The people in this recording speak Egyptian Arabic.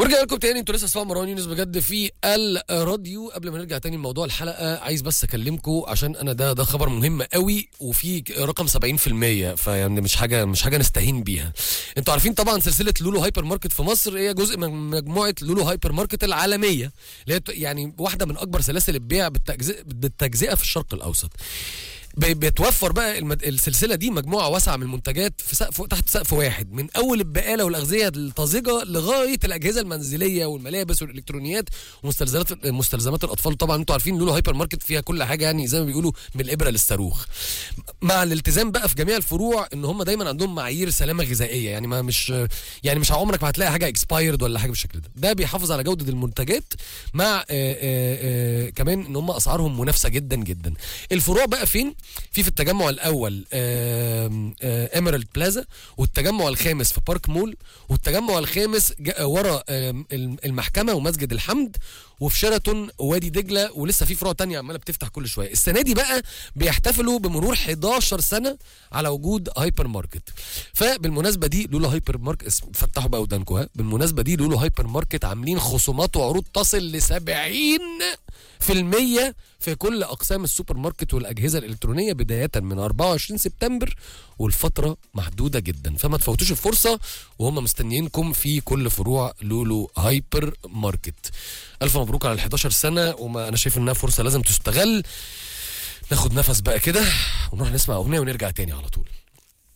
ورجع لكم تاني انتوا لسه اسمعوا مروان يونس بجد في الراديو قبل ما نرجع تاني لموضوع الحلقه عايز بس اكلمكم عشان انا ده ده خبر مهم قوي وفي رقم 70% فيعني مش حاجه مش حاجه نستهين بيها انتوا عارفين طبعا سلسله لولو هايبر ماركت في مصر هي جزء من مجموعه لولو هايبر ماركت العالميه اللي هي يعني واحده من اكبر سلاسل البيع بالتجزئه بالتجزئه في الشرق الاوسط بي- بتوفر بقى المد... السلسله دي مجموعه واسعه من المنتجات في سقف تحت سقف واحد من اول البقاله والاغذيه الطازجه لغايه الاجهزه المنزليه والملابس والالكترونيات ومستلزمات مستلزمات الاطفال طبعا انتوا عارفين لولو هايبر ماركت فيها كل حاجه يعني زي ما بيقولوا من الابره للصاروخ مع الالتزام بقى في جميع الفروع ان هم دايما عندهم معايير سلامه غذائيه يعني ما مش يعني مش عمرك ما هتلاقي حاجه اكسبايرد ولا حاجه بالشكل ده ده بيحافظ على جوده المنتجات مع آه آه آه كمان ان هم اسعارهم منافسه جدا جدا الفروع بقى فين في في التجمع الاول ايميرالد بلازا والتجمع الخامس في بارك مول والتجمع الخامس جا- ورا آم، المحكمه ومسجد الحمد وفي شيراتون وادي دجله ولسه في فروع تانية عماله بتفتح كل شويه السنه دي بقى بيحتفلوا بمرور 11 سنه على وجود هايبر ماركت فبالمناسبه دي لولو هايبر ماركت اسم- فتحوا بقى ودانكم ها بالمناسبه دي لولو هايبر ماركت عاملين خصومات وعروض تصل ل 70 في المية في كل أقسام السوبر ماركت والأجهزة الإلكترونية بداية من 24 سبتمبر والفترة محدودة جدا فما تفوتوش الفرصة وهم مستنيينكم في كل فروع لولو هايبر ماركت ألف مبروك على ال 11 سنة وما أنا شايف إنها فرصة لازم تستغل ناخد نفس بقى كده ونروح نسمع أغنية ونرجع تاني على طول